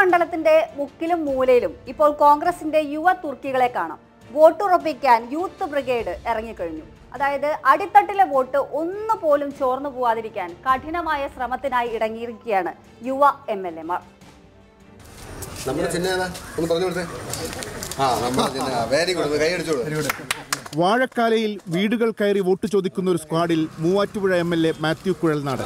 മണ്ഡലത്തിന്റെ മുക്കിലും മൂലയിലും ഇപ്പോൾ കോൺഗ്രസിന്റെ യുവ തുർക്കികളെ കാണാം വോട്ടുറപ്പിക്കാൻ യൂത്ത് ബ്രിഗേഡ് ഇറങ്ങിക്കഴിഞ്ഞു അതായത് അടിത്തട്ടിലെ വോട്ട് ഒന്നു പോലും ചോർന്നു പോവാതിരിക്കാൻ കഠിനമായ ശ്രമത്തിനായി ഇറങ്ങിയിരിക്കുകയാണ് യുവ എം എൽ എമാർ നമ്മുടെ ചിഹ്നം ഏതാ ഒന്ന് പറഞ്ഞു കൊടുത്തേ ആ നമ്മുടെ ചിഹ്നം വെരി ഗുഡ് കൈ അടിച്ചോളൂ വാഴക്കാലയിൽ വീടുകൾ കയറി വോട്ട് ചോദിക്കുന്ന ഒരു സ്ക്വാഡിൽ Muvattupuzha M L A Mathew Kuzhalnad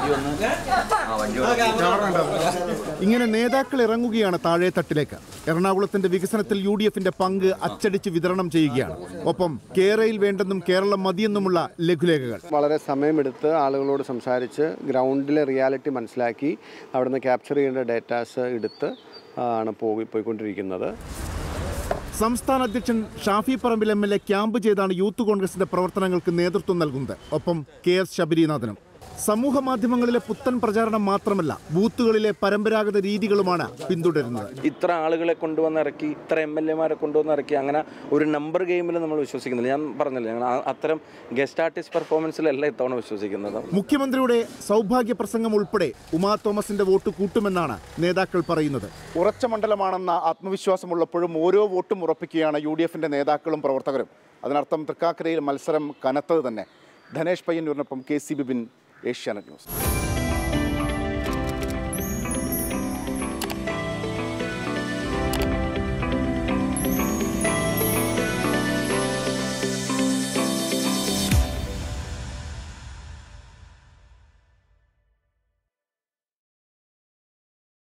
ഇങ്ങനെ നേതാക്കൾ ഇറങ്ങുകയാണ് താഴെത്തട്ടിലേക്ക് എറണാകുളത്തിന്റെ വികസനത്തിൽ യു ഡി എഫിന്റെ പങ്ക് അച്ചടിച്ച് വിതരണം ചെയ്യുകയാണ് ഒപ്പം കേരയിൽ വേണ്ടെന്നും കേരളം മതിയെന്നുമുള്ള ലഘുലേഖകൾ വളരെ സമയമെടുത്ത് ആളുകളോട് സംസാരിച്ച് ഗ്രൗണ്ടിലെ റിയാലിറ്റി മനസ്സിലാക്കി അവിടുന്ന് ക്യാപ്ചർ ചെയ്യേണ്ട ഡേറ്റാസ് എടുത്ത് ആണ് പോയി പോയിക്കൊണ്ടിരിക്കുന്നത് സംസ്ഥാന അധ്യക്ഷൻ Shafi Parambil M L A camp ചെയ്താണ് യൂത്ത് കോൺഗ്രസിന്റെ പ്രവർത്തനങ്ങൾക്ക് നേതൃത്വം നൽകുന്നത് ഒപ്പം കെ എസ് ശബരിനാഥനും സമൂഹ മാധ്യമങ്ങളിലെ പുത്തൻ പ്രചാരണം മാത്രമല്ല ബൂത്തുകളിലെ പരമ്പരാഗത രീതികളുമാണ് പിന്തുടരുന്നത് ഇത്ര ആളുകളെ കൊണ്ടുവന്ന് ഇറക്കി ഇത്ര എം എൽ എമാരെ കൊണ്ടുവന്ന് ഇറക്കി അങ്ങനെ ഒരു നമ്പർ ഗെയിമിൽ നമ്മൾ വിശ്വസിക്കുന്നില്ല ഞാൻ പറഞ്ഞില്ല ഞങ്ങൾ ആ- അത്തരം ഗസ്റ്റ് ആർട്ടിസ്റ്റ് പെർഫോമൻസിലല്ല ഇത്തവണ വിശ്വസിക്കുന്നത് മുഖ്യമന്ത്രിയുടെ സൗഭാഗ്യ പ്രസംഗം ഉൾപ്പെടെ ഉമാ തോമസിന്റെ വോട്ട് കൂട്ടുമെന്നാണ് നേതാക്കൾ പറയുന്നത് ഉറച്ച മണ്ഡലമാണെന്ന ആത്മവിശ്വാസമുള്ളപ്പോഴും ഓരോ വോട്ടും ഉറപ്പിക്കുകയാണ് യു ഡി എഫിന്റെ നേതാക്കളും പ്രവർത്തകരും അതിനർത്ഥം തൃക്കാക്കരയിൽ മത്സരം കനത്തത് തന്നെ ധനേഷ് പയ്യന്നൂരിനൊപ്പം K C Bibin Asianet news